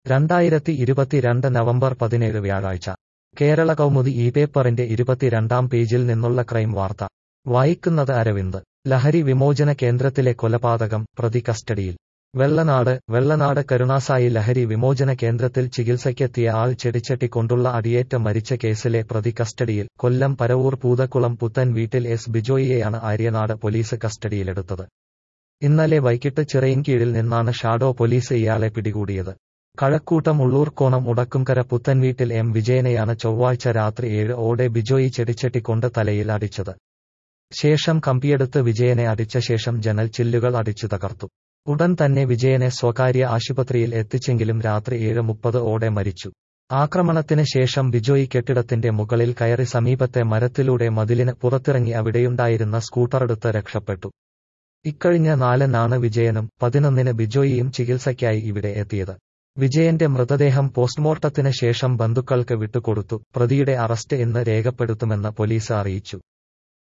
രണ്ടായിരത്തി ഇരുപത്തിരണ്ട് നവംബർ പതിനേഴ് വ്യാഴാഴ്ച കേരള കൗമുദി ഈ പേപ്പറിന്റെ ഇരുപത്തിരണ്ടാം പേജിൽ നിന്നുള്ള ക്രൈം വാർത്ത വായിക്കുന്നത് അരവിന്ദ് ലഹരി വിമോചന കേന്ദ്രത്തിലെ കൊലപാതകം പ്രതി കസ്റ്റഡിയിൽ വെള്ളനാട് വെള്ളനാട് കരുണാസായി ലഹരി വിമോചന കേന്ദ്രത്തിൽ ചികിത്സയ്ക്കെത്തിയ ആൾ ചെടിച്ചട്ടി കൊണ്ടുള്ള അടിയേറ്റ് മരിച്ച കേസിലെ പ്രതി കസ്റ്റഡിയിൽ കൊല്ലം പരവൂർ പൂതക്കുളം പുത്തൻ വീട്ടിൽ എസ് ബിജോയിയെയാണ് ആര്യനാട് പോലീസ് കസ്റ്റഡിയിലെടുത്തത് ഇന്നലെ വൈകിട്ട് ചിറയിൻകീഴിൽ നിന്നാണ് ഷാഡോ പോലീസ് ഇയാളെ പിടികൂടിയത് കഴക്കൂട്ടം ഉള്ളൂർക്കോണം ഉടക്കുംകര പുത്തൻവീട്ടിൽ എം വിജയനെയാണ് ചൊവ്വാഴ്ച രാത്രി ഏഴ് ഓടെ ബിജോയി ചെടിച്ചട്ടി കൊണ്ട് തലയിൽ അടിച്ചത് ശേഷം കമ്പിയെടുത്ത് വിജയനെ അടിച്ച ശേഷം ജനൽ ചില്ലുകൾ അടിച്ചു തകർത്തു ഉടൻ തന്നെ വിജയനെ സ്വകാര്യ ആശുപത്രിയിൽ എത്തിച്ചെങ്കിലും രാത്രി ഏഴ് മുപ്പത് ഓടെ മരിച്ചു ആക്രമണത്തിന് ശേഷം ബിജോയി കെട്ടിടത്തിന്റെ മുകളിൽ കയറി സമീപത്തെ മരത്തിലൂടെ മതിലിന് പുറത്തിറങ്ങി അവിടെയുണ്ടായിരുന്ന സ്കൂട്ടറെടുത്ത് രക്ഷപ്പെട്ടു ഇക്കഴിഞ്ഞ നാലിനാണ് വിജയനും പതിനൊന്നിന് ബിജോയിയും ചികിത്സയ്ക്കായി ഇവിടെ എത്തിയത് വിജയന്റെ മൃതദേഹം പോസ്റ്റ്മോർട്ടത്തിന് ശേഷം ബന്ധുക്കൾക്ക് വിട്ടുകൊടുത്തു പ്രതിയുടെ അറസ്റ്റ് ഇന്ന് രേഖപ്പെടുത്തുമെന്ന് പോലീസ് അറിയിച്ചു